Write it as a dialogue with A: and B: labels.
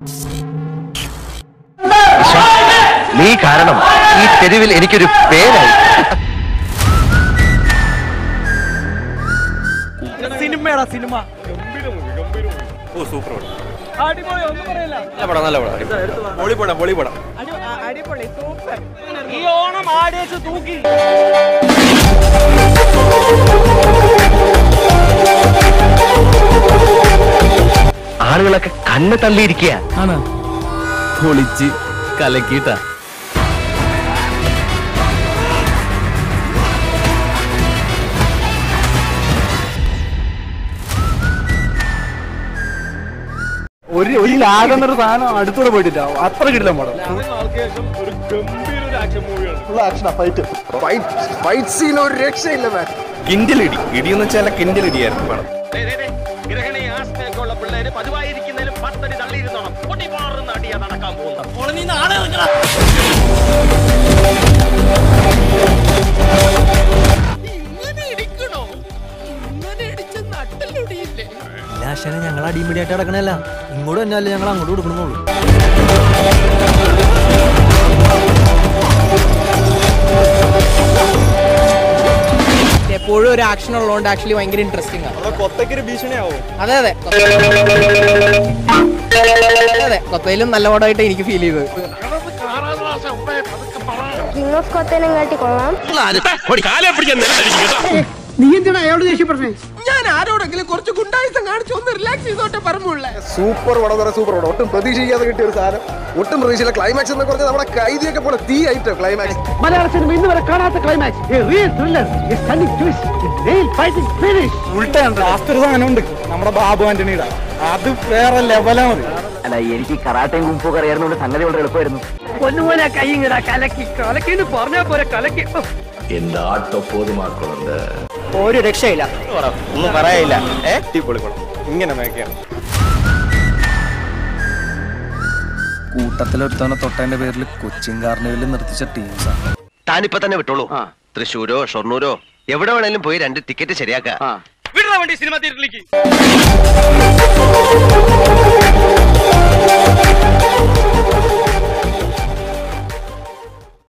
A: നീ കാരണം ഈ തെരുവിൽ എനിക്കൊരു പേരായി
B: സിനിമയാടാ സിനിമ
C: ഓ സൂപ്പർ
B: അടിപൊളി ഒന്നും പറയില്ല
C: നല്ല പടം നല്ല പടം പൊളി പടം പൊളി പടം
B: അടിപൊളി സൂപ്പർ ഈ ഓണം ആടിയേച്ച് തൂക്കി
A: ആളുകളൊക്കെ കണ്ണ് തള്ളിയിരിക്കുക
D: ആണ് പൊളിച്ച് കലക്കിയിട്ടാ
E: ഒരു ഒരു ലാഗെന്നൊരു സാധനം അടുത്തൂടെ പോയിട്ടില്ല അത്ര കിട്ടില്ല പടം ഫുൾ ആക്ഷനാ ഫൈറ്റ്
C: ഫൈറ്റ് സീൻ ഒരു രക്ഷയില്ല മാൻ കിൻഡിലിടി ഇടിയെന്ന് വെച്ചാൽ കിൻഡിലിടിയായിരുന്നു പടം
F: ഗ്രഹണി ആസ്മയൊക്കെയുള്ള പിള്ളേര് പതിവായിരിക്കുന്നതിലും പത്തടി തള്ളിയിരുന്നോണം പൊട്ടി മാറുന്ന അടിയാ നടക്കാൻ പോകുന്നത്
D: ലാശനെ ഞങ്ങൾ അടിമടിയായിട്ട് നടക്കണല്ല ഇങ്ങോട്ട് തന്നെയല്ല ഞങ്ങൾ അങ്ങോട്ട് കൊടുക്കണമെന്നുള്ളൂ
B: എപ്പോഴും ഒരു ആക്ഷൻ ഉള്ളതുകൊണ്ട് ആക്ച്വലി ഭയങ്കര ഇൻട്രസ്റ്റിംഗ് ആണ്
C: കൊത്തക്കൊരു ഭീഷണിയാവും
B: അതെ അതെ അതെ കൊത്തയിലും നല്ല പടമായിട്ട് എനിക്ക് ഫീൽ ചെയ്തത്
G: കിങ് ഓഫ് കൊത്തേനും കാട്ടി കൊള്ളാം
B: ഞാൻ ആരോടെങ്കിലും കുറച്ച് ഗുണ്ടായുസം കാണിച്ചു ഒന്ന് റിലാക്സ് ചെയ്തോട്ടെ പറഞ്ഞുള്ളേ
C: സൂപ്പർ പടം തന്നെ സൂപ്പർ പടം ഒട്ടും പ്രതീക്ഷിക്കാതെ കിട്ടിയ ഒരു സാധനം ഒട്ടും പ്രതീക്ഷയില്ല ക്ലൈമാക്സ് എന്ന് പറഞ്ഞാൽ നമ്മുടെ കൈതിയൊക്കെ പോലെ തീ ആയിട്ട് ക്ലൈമാക്സ്
E: മലയാള സിനിമ ഇന്ന് വരെ കാണാത്ത ക്ലൈമാക്സ് ലാസ്റ്റ് ഒരു സാധനം ഉണ്ട് നമ്മുടെ ബാബു ആന്റണിയുടെ അത് വേറെ ലെവലാണ്
A: അല്ല എനിക്ക് കറാട്ടയും കുമ്പൊക്കെ അറിയാവുന്നതുകൊണ്ട് സംഗതി വളരെ എളുപ്പമായിരുന്നു
E: പൊന്നുപോലെ കൈ ഇങ്ങടാ കലക്കി കലക്കി എന്ന് പറഞ്ഞാ പോലെ കലക്കി
B: ഒരു രക്ഷയില്ല
C: ഒന്നും പറയാനില്ല ഏ അടിപൊളി പടം ഇങ്ങനെ മേക്കാണ്
D: കൂട്ടത്തിലൊരുത്തവണ തൊട്ടതിന്റെ പേരിൽ കൊച്ചിൻ കാർണിവലിൽ നിർത്തിച്ച ടീംസാണ്
A: താനിപ്പോ തന്നെ വിട്ടോളൂ തൃശ്ശൂരോ ഷൊർണൂരോ എവിടെ വേണേലും പോയി രണ്ട് ടിക്കറ്റ് ശരിയാക്ക
F: വിടുന്ന വണ്ടി സിനിമ തിയേറ്ററിലേക്ക്